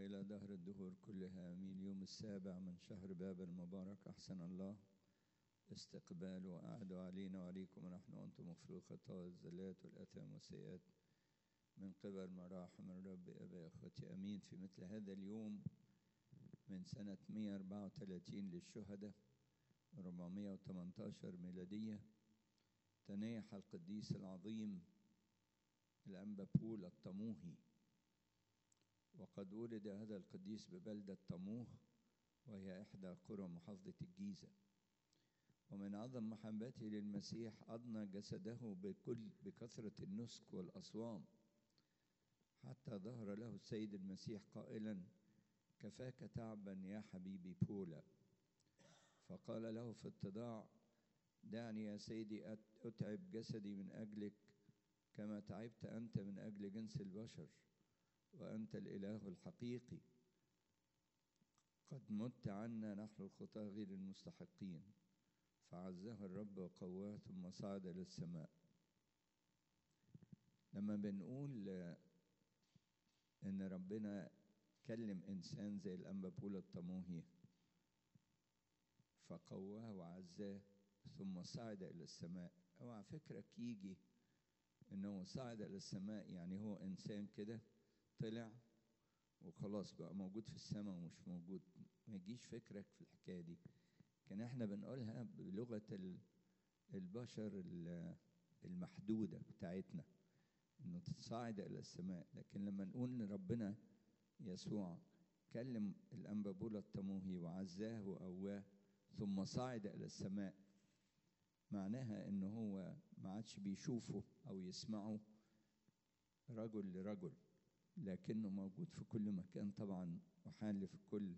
وإلى دهر الدهور كلها آمين يوم السابع من شهر باب المبارك أحسن الله استقبال وأعد علينا وعليكم ونحن وأنتم مغفر الخطايا الزلات والأثام والسيئات من قبل مراحم الرب أبا أخوتي أمين في مثل هذا اليوم من سنة 134 للشهداء 418 ميلادية تنايح القديس العظيم الأنبا بول الطموهي وقد ولد هذا القديس ببلدة طموه وهي إحدى قرى محافظة الجيزة ومن أعظم محبته للمسيح أضنى جسده بكل بكثرة النسك والأصوام حتى ظهر له السيد المسيح قائلا كفاك تعبا يا حبيبي بولا فقال له في اتضاع دعني يا سيدي أتعب جسدي من أجلك كما تعبت أنت من أجل جنس البشر وأنت الإله الحقيقي قد مت عنا نحن الخطاة غير المستحقين فعزه الرب وقواه ثم صعد للسماء لما بنقول إن ربنا كلم إنسان زي الأنبا بولا الطموهي فقواه وعزاه ثم صعد إلى السماء اوعى فكرك يجي إنه صعد إلى السماء يعني هو إنسان كده طلع وخلاص بقى موجود في السماء ومش موجود ما يجيش فكرك في الحكاية دي كان احنا بنقولها بلغة البشر المحدودة بتاعتنا انه تصاعد الى السماء لكن لما نقول ان ربنا يسوع كلم الانبا بولا الطموهي وعزاه وقواه ثم صعد الى السماء معناها انه هو ما عادش بيشوفه او يسمعه رجل لرجل لكنه موجود في كل مكان طبعا وحال في كل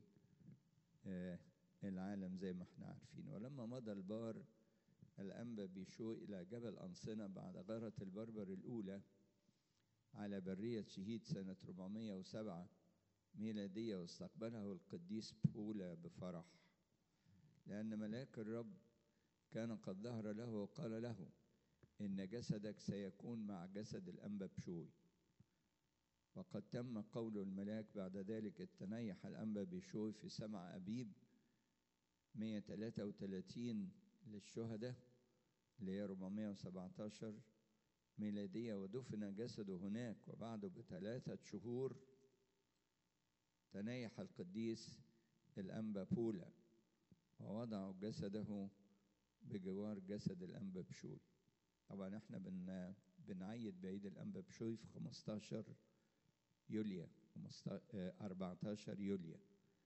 العالم زي ما احنا عارفين ولما مضى البار الأنبا بيشو إلى جبل أنصنة بعد غارة البربر الأولى على برية شهيد سنة 407 ميلادية واستقبله القديس بولا بفرح لأن ملاك الرب كان قد ظهر له وقال له إن جسدك سيكون مع جسد الأنبا بشوي وقد تم قول الملاك بعد ذلك التنيح الأنبا بشوي في سمع أبيب 133 للشهداء اللي هي 417 ميلادية ودفن جسده هناك وبعده بثلاثة شهور تنيح القديس الأنبا بولا ووضعوا جسده بجوار جسد الأنبا بشوي طبعا احنا بن بنعيد بعيد الأنبا بشوي في 15 يوليو 14 يوليو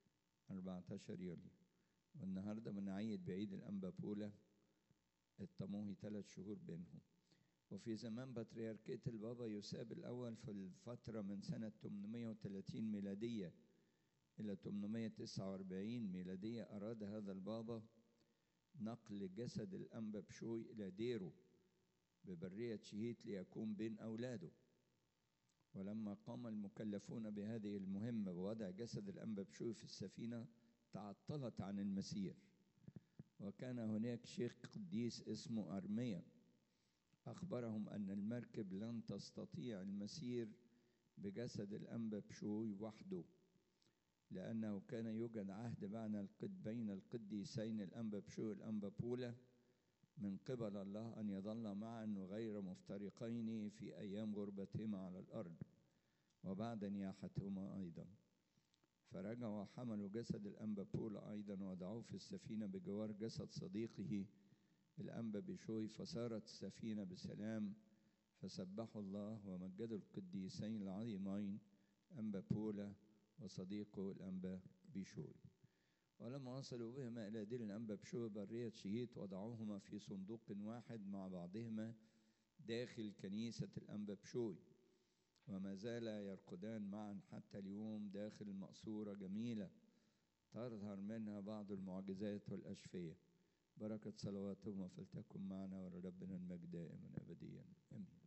14 يوليو والنهارده بنعيد بعيد الأنبا بولا الطموهي ثلاث شهور بينهم وفي زمان بطريركية البابا يوساب الأول في الفترة من سنة 830 ميلادية إلى 849 ميلادية أراد هذا البابا نقل جسد الأنبا بشوي إلى ديره ببرية شهيت ليكون بين أولاده ولما قام المكلفون بهذه المهمة بوضع جسد الأنبا بشوي في السفينة تعطلت عن المسير وكان هناك شيخ قديس اسمه أرميا أخبرهم أن المركب لن تستطيع المسير بجسد الأنبا بشوي وحده لأنه كان يوجد عهد بين القديسين الأنبا بشوي والأنبا بولا من قبل الله أن يظل معا وغير مفترقين في أيام غربتهما على الأرض وبعد نياحتهما أيضا فرجعوا وحملوا جسد الأنبا بولا أيضا وضعوه في السفينة بجوار جسد صديقه الأنبا بشوي فصارت السفينة بسلام فسبحوا الله ومجدوا القديسين العظيمين أنبا بولا وصديقه الأنبا بشوي ولما وصلوا بهما إلى دير الأنبا بشوي برية شهيت وضعوهما في صندوق واحد مع بعضهما داخل كنيسة الأنبا بشوي وما زالا يرقدان معا حتى اليوم داخل مقصورة جميلة تظهر منها بعض المعجزات والأشفية بركة صلواتهما فلتكن معنا ولربنا المجد دائما أبديا آمين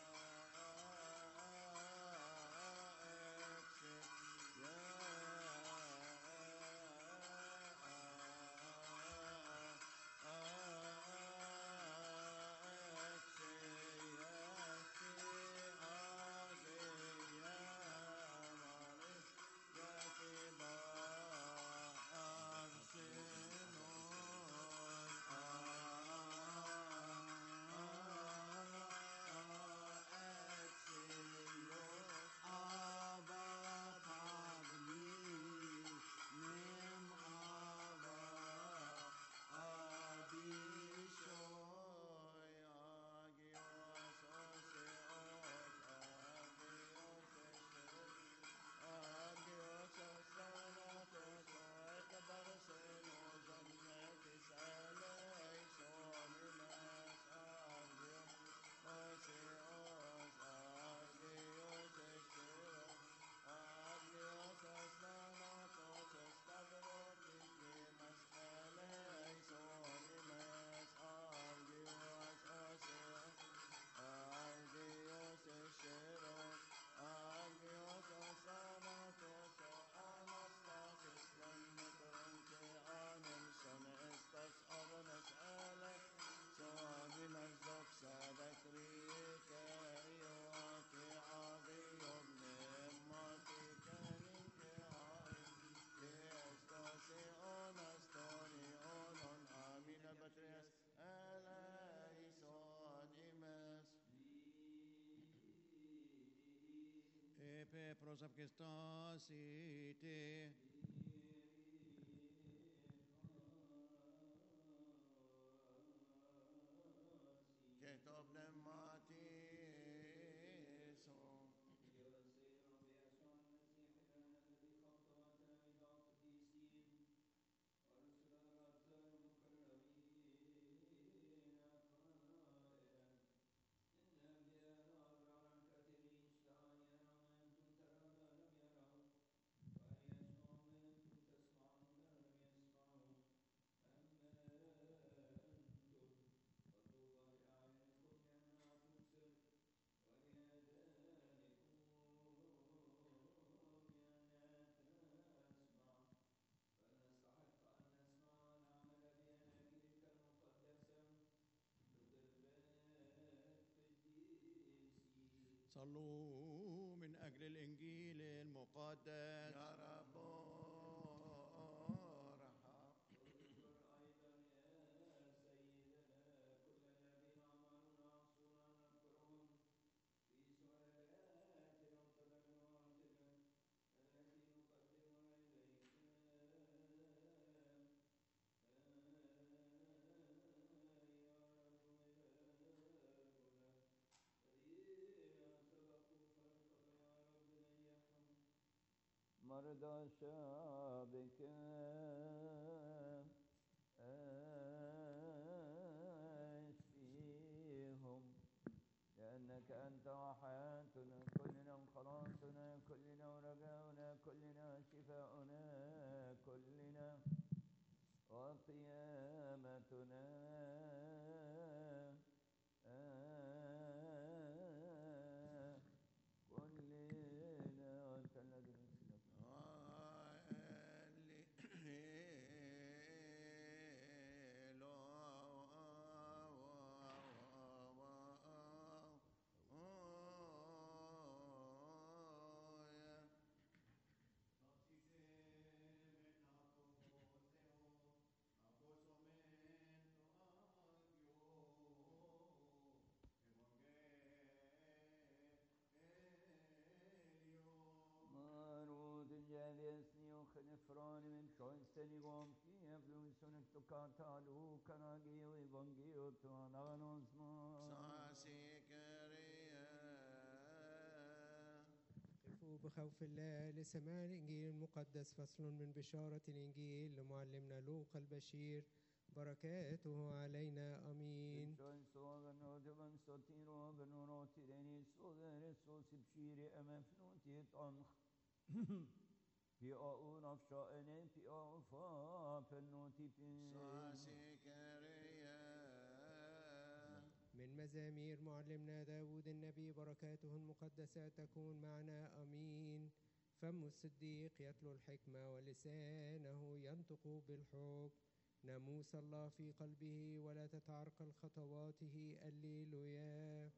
Yeah. pe prosapkestasite. Και το πνευματίσο. صلوا من أجل الإنجيل المقدس يا رب ارحم مرضى شعبك اشفيهم لأنك أنت وحياتنا كلنا وخلاصنا كلنا ورجاؤنا كلنا شفاؤنا كلنا وقيامتنا كلنا وأنت الذي نسلك Marud javiesni och nefrani min sjönsten igång i evolutionen tokata lukaragi och evangeliet och ananos قفوا بخوف الله لسماع الإنجيل المقدس فصل من بشارة الإنجيل لمعلمنا لوقا البشير بركاته علينا آمين Sjön sågen och det var sotin och benor till den i sågen så sibshiri أمام فنوتي طنخ في أون أفشاء في أوفا فنوتي في من مزامير معلمنا داود النبي بركاته المقدسة تكون معنا آمين فم الصديق يتلو الحكمة ولسانه ينطق بالحب ناموس الله في قلبه ولا تتعرقل خطواته الليلويا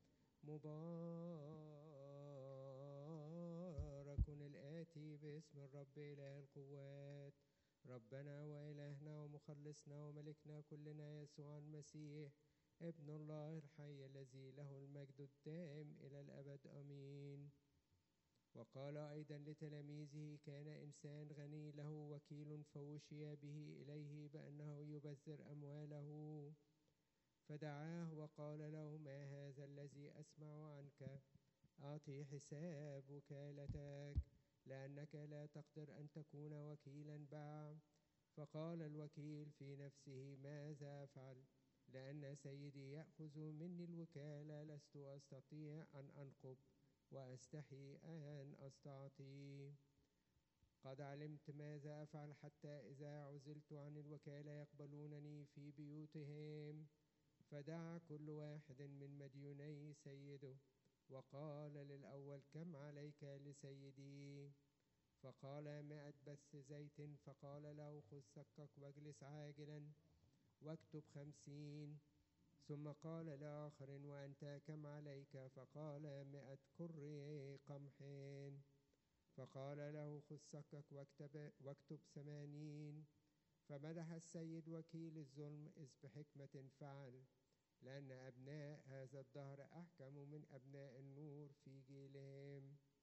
مبارك الآتي باسم الرب إله القوات ربنا وإلهنا ومخلصنا وملكنا كلنا يسوع المسيح ابن الله الحي الذي له المجد الدائم إلى الأبد آمين وقال أيضا لتلاميذه كان إنسان غني له وكيل فوشي به إليه بأنه يبذر أمواله فدعاه وقال له ما هذا الذي أسمع عنك أعطي حساب وكالتك لأنك لا تقدر أن تكون وكيلا بعد فقال الوكيل في نفسه ماذا أفعل لأن سيدي يأخذ مني الوكالة لست أستطيع أن أنقب وأستحي أن أستعطي قد علمت ماذا أفعل حتى إذا عزلت عن الوكالة يقبلونني في بيوتهم فدعا كل واحد من مديوني سيده وقال للأول كم عليك لسيدي فقال مائة بث زيت فقال له خذ سكك واجلس عاجلا واكتب خمسين ثم قال لآخر وأنت كم عليك فقال مائة كر قمح فقال له خذ سكك واكتب, واكتب ثمانين فمدح السيد وكيل الظلم إذ بحكمة فعل لأن أبناء هذا الدهر أحكم من أبناء النور في جيلهم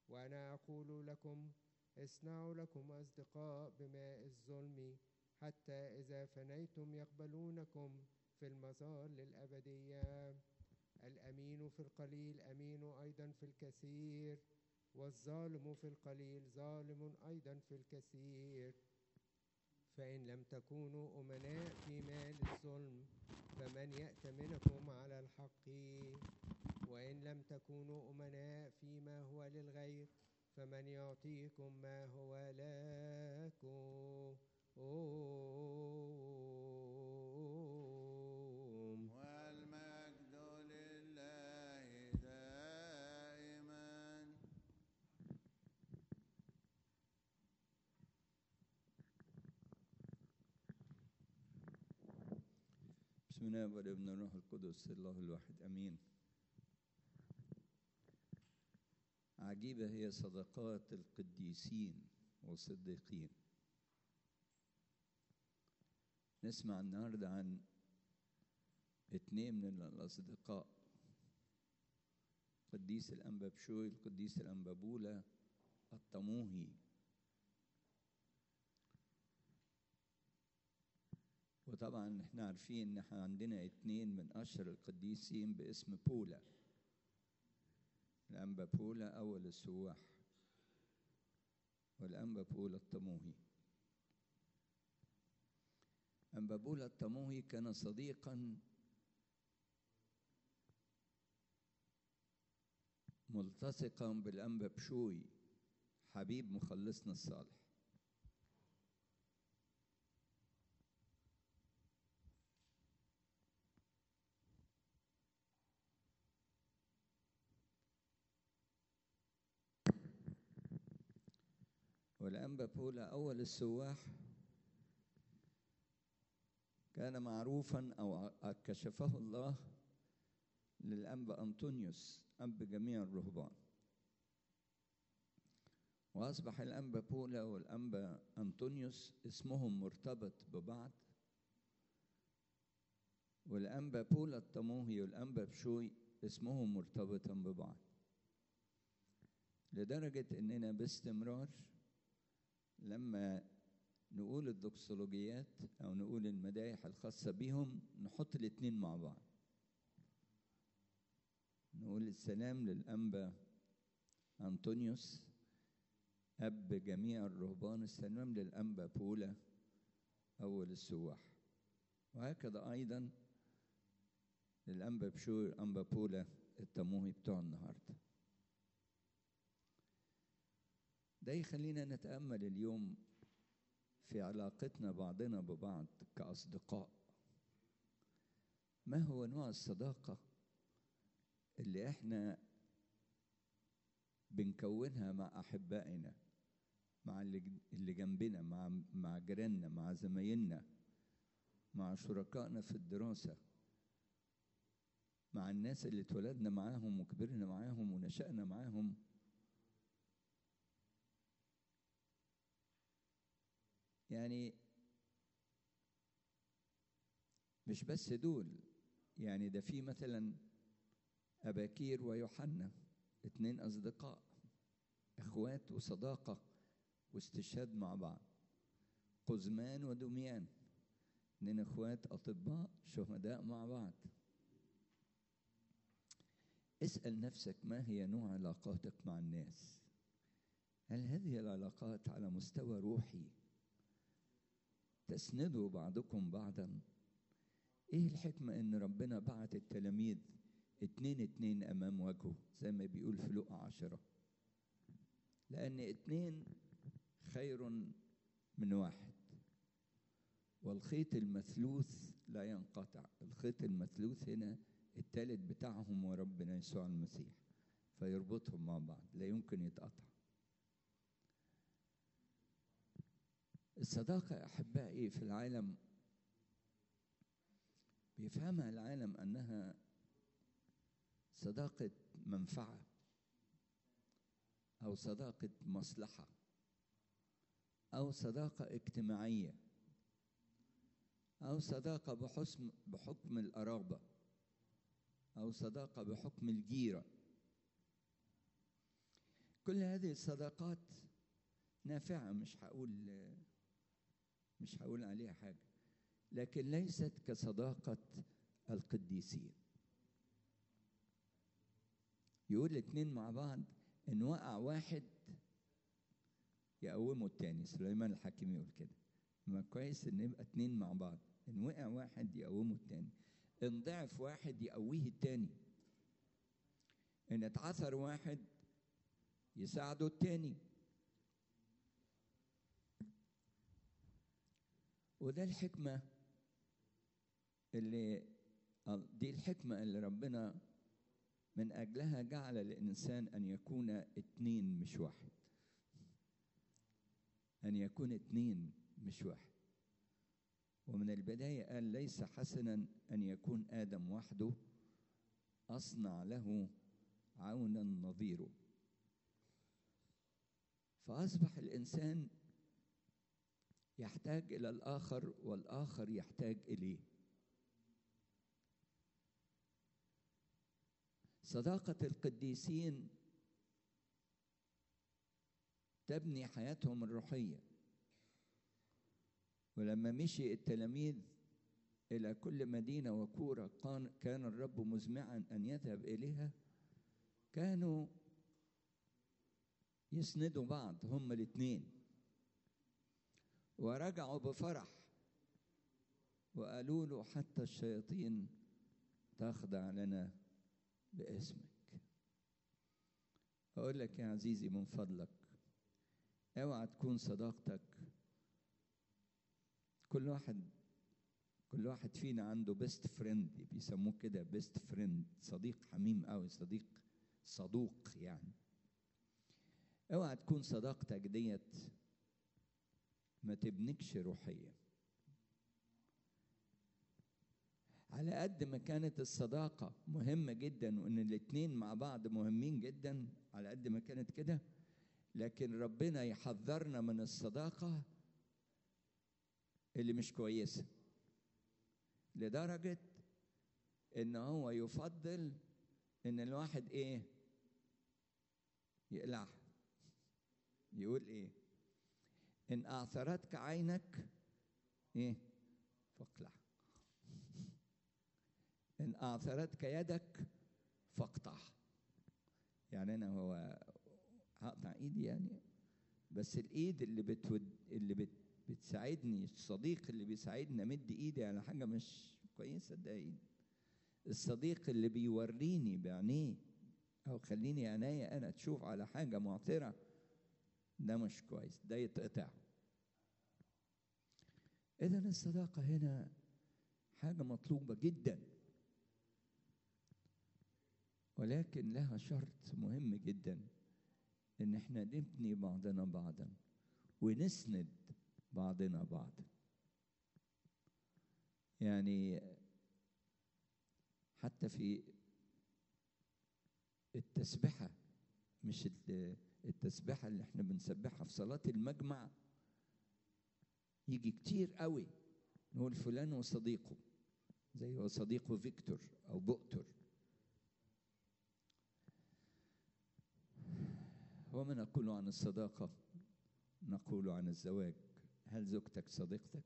وأنا أقول لكم اصنعوا لكم أصدقاء بماء الظلم حتى إذا فنيتم يقبلونكم في المظال الأبدية الأمين في القليل أمين أيضا في الكثير والظالم في القليل ظالم أيضا في الكثير فإن لم تكونوا أمناء في مال الظلم فمن يأتمنكم على الحق وإن لم تكونوا أمناء فيما هو للغير فمن يعطيكم ما هو لكم والمجد لله دائما بسم الله والابن والروح القدس الله الواحد امين عجيبه هي صداقات القديسين والصديقين نسمع النهارده عن اتنين من الاصدقاء قديس الانبا بشوي القديس الانبا بولا الطموهي وطبعا احنا عارفين ان احنا عندنا اتنين من اشهر القديسين باسم بولا الانبا بولا اول السواح والانبا بولا الطموهي انبا بولا الطموهي كان صديقا ملتصقا بالانبا بشوي حبيب مخلصنا الصالح والأنبا بولا أول السواح كان معروفا أو كشفه الله للأنبا أنطونيوس أب جميع الرهبان وأصبح الأنبا بولا والأنبا أنطونيوس اسمهم مرتبط ببعض والأنبا بولا الطموهي والأنبا بشوي اسمهم مرتبطا ببعض لدرجة إننا باستمرار لما نقول الدوكسولوجيات أو نقول المدايح الخاصة بيهم نحط الاتنين مع بعض نقول السلام للأنبا أنطونيوس أب جميع الرهبان السلام للأنبا بولا أول السواح وهكذا أيضا للأنبا بشور أنبا بولا التموهي بتوع النهارده ده يخلينا نتأمل اليوم في علاقتنا بعضنا ببعض كأصدقاء ما هو نوع الصداقة اللي احنا بنكونها مع أحبائنا مع اللي اللي جنبنا مع مع جيراننا مع زمايلنا مع شركائنا في الدراسة مع الناس اللي اتولدنا معاهم وكبرنا معاهم ونشأنا معاهم يعني مش بس دول يعني ده في مثلا أباكير ويوحنا اتنين أصدقاء إخوات وصداقة واستشهاد مع بعض قزمان ودميان اتنين إخوات أطباء شهداء مع بعض اسأل نفسك ما هي نوع علاقاتك مع الناس هل هذه العلاقات على مستوى روحي تسندوا بعضكم بعضا ايه الحكمة ان ربنا بعت التلاميذ اتنين اتنين امام وجهه زي ما بيقول في لقا عشرة لان اتنين خير من واحد والخيط المثلوث لا ينقطع الخيط المثلوث هنا التالت بتاعهم وربنا يسوع المسيح فيربطهم مع بعض لا يمكن يتقطع الصداقة يا أحبائي في العالم بيفهمها العالم أنها صداقة منفعة أو صداقة مصلحة أو صداقة اجتماعية أو صداقة بحسم بحكم القرابة أو صداقة بحكم الجيرة كل هذه الصداقات نافعة مش هقول مش هقول عليها حاجة لكن ليست كصداقة القديسين يقول الاتنين مع بعض ان وقع واحد يقومه التاني سليمان الحكيم يقول كده ما كويس ان يبقى اتنين مع بعض ان وقع واحد يقومه التاني ان ضعف واحد يقويه التاني ان اتعثر واحد يساعده التاني وده الحكمة اللي دي الحكمة اللي ربنا من أجلها جعل الإنسان أن يكون اتنين مش واحد أن يكون اتنين مش واحد ومن البداية قال ليس حسنا أن يكون آدم وحده أصنع له عونا نظيره فأصبح الإنسان يحتاج إلى الآخر والآخر يحتاج إليه صداقة القديسين تبني حياتهم الروحية ولما مشي التلاميذ إلى كل مدينة وكورة كان الرب مزمعا أن يذهب إليها كانوا يسندوا بعض هما الاثنين ورجعوا بفرح وقالوا له حتى الشياطين تخضع لنا باسمك أقول لك يا عزيزي من فضلك اوعى تكون صداقتك كل واحد كل واحد فينا عنده بيست فريند بيسموه كده بيست فريند صديق حميم قوي صديق صدوق يعني اوعى تكون صداقتك ديت ما تبنكش روحيا على قد ما كانت الصداقة مهمة جدا وإن الاتنين مع بعض مهمين جدا على قد ما كانت كده لكن ربنا يحذرنا من الصداقة اللي مش كويسة لدرجة إن هو يفضل إن الواحد إيه يقلعها يقول إيه إن أعثرتك عينك إيه فاقلع إن أعثرتك يدك فاقطع يعني أنا هو هقطع إيدي يعني بس الإيد اللي بتود اللي بت بتساعدني الصديق اللي بيساعدني أمد إيدي على حاجة مش كويسة ده إيد الصديق اللي بيوريني بعينيه أو خليني عينيا أنا تشوف على حاجة معطرة ده مش كويس ده يتقطع إذا الصداقة هنا حاجة مطلوبة جدا ولكن لها شرط مهم جدا إن احنا نبني بعضنا بعضا ونسند بعضنا بعضا يعني حتى في التسبحة مش التسبحة اللي احنا بنسبحها في صلاة المجمع يجي كتير قوي نقول فلان وصديقه زي وصديقه فيكتور أو بؤتر وما نقول عن الصداقة نقول عن الزواج هل زوجتك صديقتك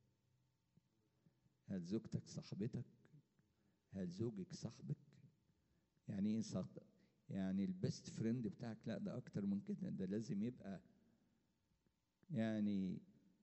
هل زوجتك صاحبتك هل زوجك صاحبك يعني ايه صاحبك يعني البيست فريند بتاعك لا ده اكتر من كده ده لازم يبقى يعني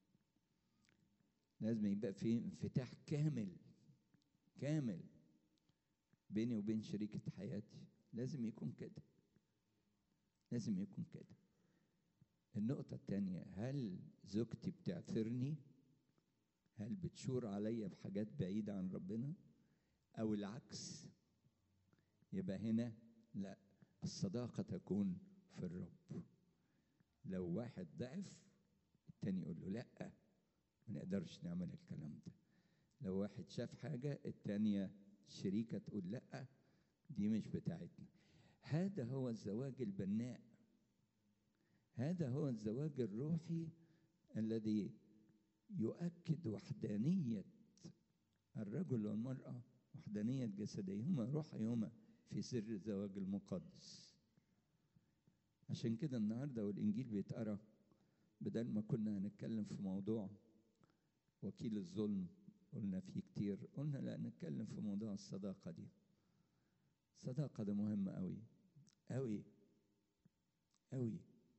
لازم يبقى في انفتاح كامل كامل بيني وبين شريكة حياتي لازم يكون كده لازم يكون كده النقطة التانية هل زوجتي بتعثرني هل بتشور عليا بحاجات بعيدة عن ربنا أو العكس يبقى هنا لا الصداقة تكون في الرب لو واحد ضعف التاني يقول له لا ما نقدرش نعمل الكلام ده لو واحد شاف حاجة التانية الشريكة تقول لا دي مش بتاعتنا هذا هو الزواج البناء هذا هو الزواج الروحي الذي يؤكد وحدانية الرجل والمرأة وحدانية جسديهما روحيهما في سر الزواج المقدس عشان كده النهارده والانجيل بيتقرا بدل ما كنا هنتكلم في موضوع وكيل الظلم قلنا فيه كتير قلنا لا نتكلم في موضوع الصداقه دي الصداقه ده مهم قوي قوي قوي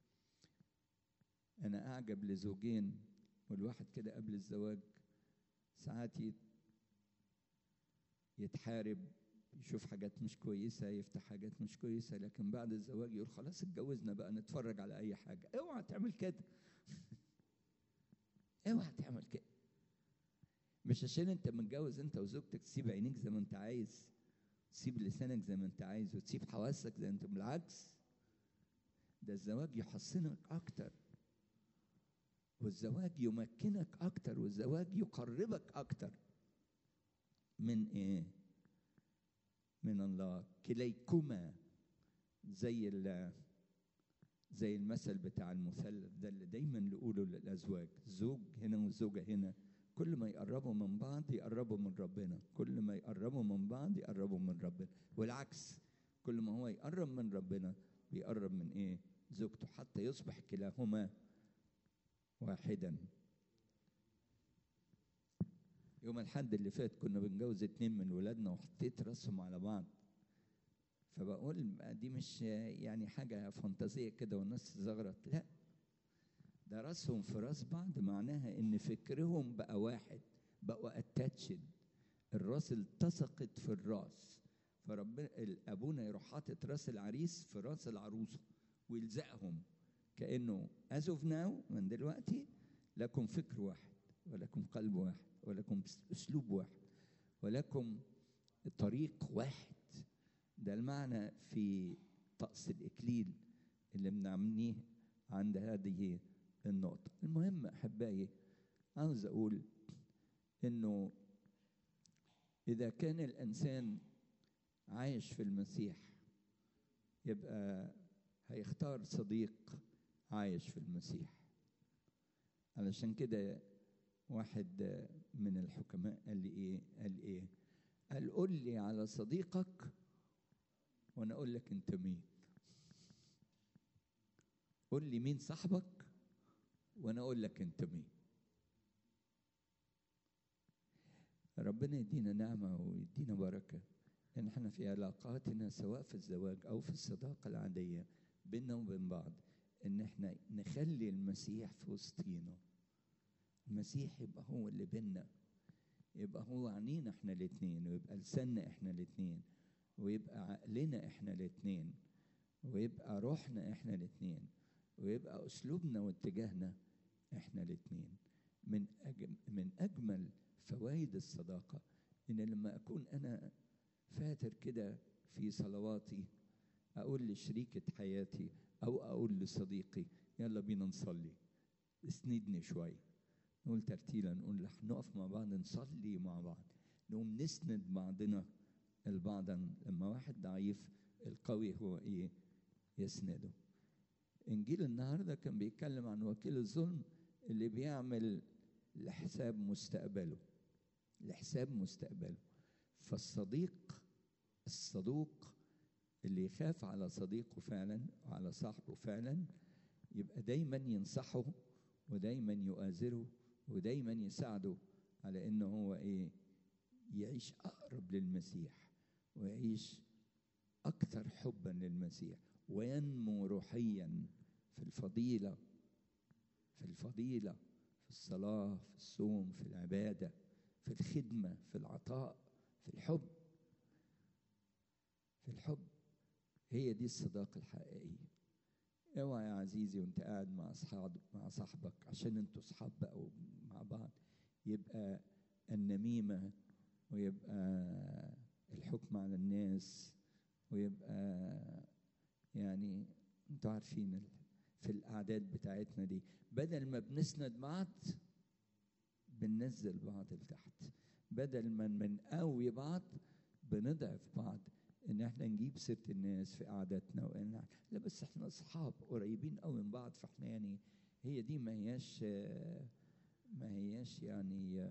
انا اعجب لزوجين والواحد كده قبل الزواج ساعات يتحارب يشوف حاجات مش كويسة يفتح حاجات مش كويسة لكن بعد الزواج يقول خلاص اتجوزنا بقى نتفرج على أي حاجة اوعى تعمل كده اوعى تعمل كده مش عشان انت متجوز انت وزوجتك تسيب عينيك زي ما انت عايز تسيب لسانك زي ما انت عايز وتسيب حواسك زي ما انت بالعكس ده الزواج يحصنك اكتر والزواج يمكنك اكتر والزواج يقربك اكتر من ايه من الله كليكما زي زي المثل بتاع المثلث ده اللي دايما نقوله للازواج زوج هنا وزوجه هنا كل ما يقربوا من بعض يقربوا من ربنا كل ما يقربوا من بعض يقربوا من ربنا والعكس كل ما هو يقرب من ربنا بيقرب من ايه زوجته حتى يصبح كلاهما واحدا يوم الحد اللي فات كنا بنجوز اتنين من ولادنا وحطيت راسهم على بعض فبقول دي مش يعني حاجة فانتازية كده والناس تزغرط لا ده راسهم في راس بعض معناها ان فكرهم بقى واحد بقوا اتاتشد الراس التصقت في الراس فربنا ابونا يروح حاطط راس العريس في راس العروسه ويلزقهم كانه as of now من دلوقتي لكم فكر واحد ولكم قلب واحد ولكم اسلوب واحد ولكم طريق واحد ده المعنى في طقس الاكليل اللي بنعمليه عند هذه النقطه المهم احبائي عاوز اقول انه اذا كان الانسان عايش في المسيح يبقى هيختار صديق عايش في المسيح علشان كده واحد من الحكماء قال لي ايه قال ايه قال قول لي على صديقك وانا اقول لك انت مين قول لي مين صاحبك وانا اقول لك انت مين ربنا يدينا نعمه ويدينا بركه لان احنا في علاقاتنا سواء في الزواج او في الصداقه العاديه بيننا وبين بعض ان احنا نخلي المسيح في وسطينا المسيح يبقى هو اللي بينا يبقى هو عينينا احنا الاتنين ويبقى لساننا احنا الاتنين ويبقى عقلنا احنا الاتنين ويبقى روحنا احنا الاتنين ويبقى اسلوبنا واتجاهنا احنا الاتنين من أجم من اجمل فوائد الصداقه ان لما اكون انا فاتر كده في صلواتي اقول لشريكه حياتي او اقول لصديقي يلا بينا نصلي اسندني شويه نقول ترتيلا نقول نقف مع بعض نصلي مع بعض نقوم نسند بعضنا البعضا لما واحد ضعيف القوي هو ايه يسنده انجيل النهارده كان بيتكلم عن وكيل الظلم اللي بيعمل لحساب مستقبله لحساب مستقبله فالصديق الصدوق اللي يخاف على صديقه فعلا وعلى صاحبه فعلا يبقى دايما ينصحه ودايما يؤازره ودايما يساعده على انه هو ايه يعيش اقرب للمسيح ويعيش اكثر حبا للمسيح وينمو روحيا في الفضيله في الفضيله في الصلاه في الصوم في العباده في الخدمه في العطاء في الحب في الحب هي دي الصداقه الحقيقيه اوعى يا عزيزي وانت قاعد مع اصحاب مع صاحبك عشان انتوا اصحاب بقى مع بعض يبقى النميمه ويبقى الحكم على الناس ويبقى يعني انتوا عارفين في الاعداد بتاعتنا دي بدل ما بنسند بعض بننزل بعض لتحت بدل ما بنقوي بعض بنضعف بعض ان احنا نجيب سيره الناس في قعداتنا وان لا بس احنا اصحاب قريبين قوي من بعض فاحنا يعني هي دي ما هياش ما هياش يعني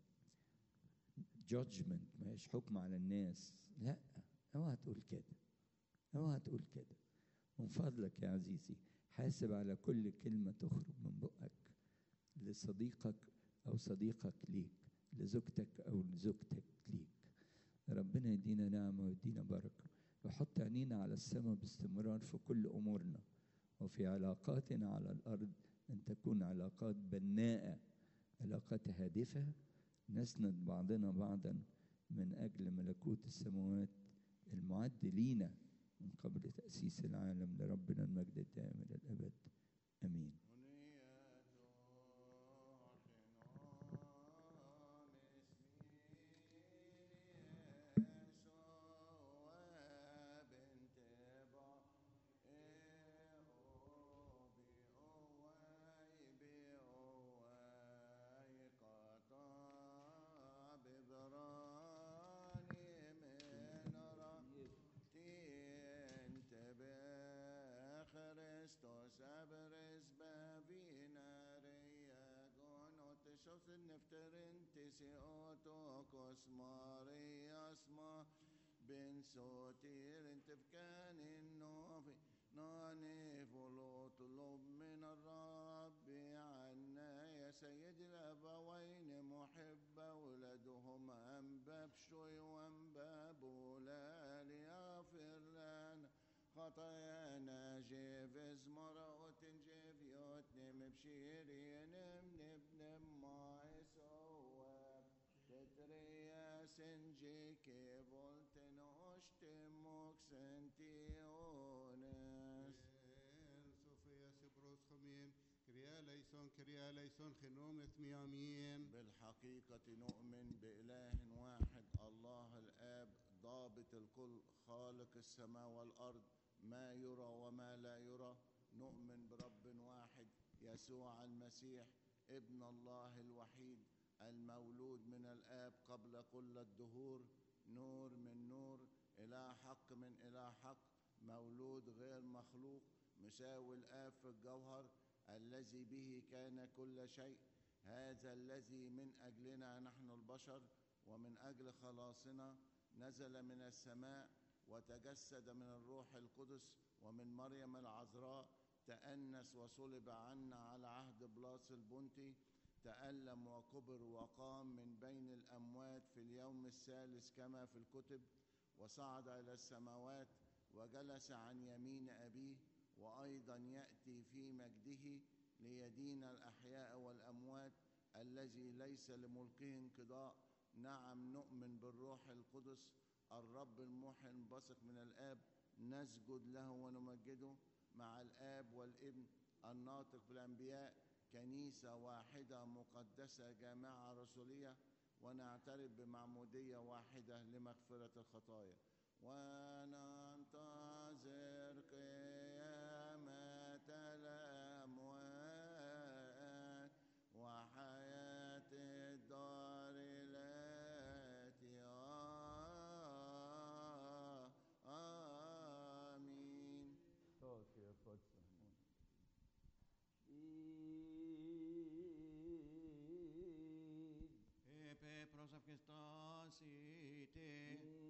جادجمنت ما هياش حكم على الناس لا اوعى تقول كده اوعى تقول كده من فضلك يا عزيزي حاسب على كل كلمة تخرج من بقك لصديقك أو صديقك ليك لزوجتك أو لزوجتك ليك ربنا يدينا نعمة ويدينا بركة وحط عينينا على السماء باستمرار في كل أمورنا وفي علاقاتنا على الأرض أن تكون علاقات بناءة علاقات هادفة نسند بعضنا بعضا من أجل ملكوت السماوات المعد لينا من قبل تأسيس العالم لربنا المجد الدائم إلى الأبد آمين Christos abres bavinaria gonotesos nefterentis otokos Marias ma ben sotir انتفكان النوفي ناني فلوت لب من الرب عنا يا سيد الأبوين محب أولادهم أنباب شوي وأنباب ولال يغفر لنا خطايانا جيفز مرأة جيفيوت نم بشيرين نبن ما سواب تتريا سنجيكي فولتن أشتموك سنتيونس صوفيا سبروس خمين كريا ليسون كريا ليسون خنوم اثمي امين بالحقيقة نؤمن بإله واحد الله الآب ضابط الكل خالق السماء والأرض ما يرى وما لا يرى نؤمن برب واحد يسوع المسيح ابن الله الوحيد المولود من الآب قبل كل الدهور نور من نور إله حق من إله حق مولود غير مخلوق مساوي الآب في الجوهر الذي به كان كل شيء هذا الذي من أجلنا نحن البشر ومن أجل خلاصنا نزل من السماء وتجسد من الروح القدس ومن مريم العذراء تأنس وصلب عنا على عهد بلاس البنطي تألم وكبر وقام من بين الأموات في اليوم الثالث كما في الكتب وصعد إلى السماوات وجلس عن يمين أبيه وأيضا يأتي في مجده ليدين الأحياء والأموات الذي ليس لملكه انقضاء نعم نؤمن بالروح القدس الرب المحي البثق من الآب نسجد له ونمجده مع الآب والابن الناطق بالأنبياء كنيسة واحدة مقدسة جامعة رسولية ونعترف بمعمودية واحدة لمغفرة الخطايا وننتظر قيامة الأموات وحياة الدار التي آمين Epe prosavkestasi te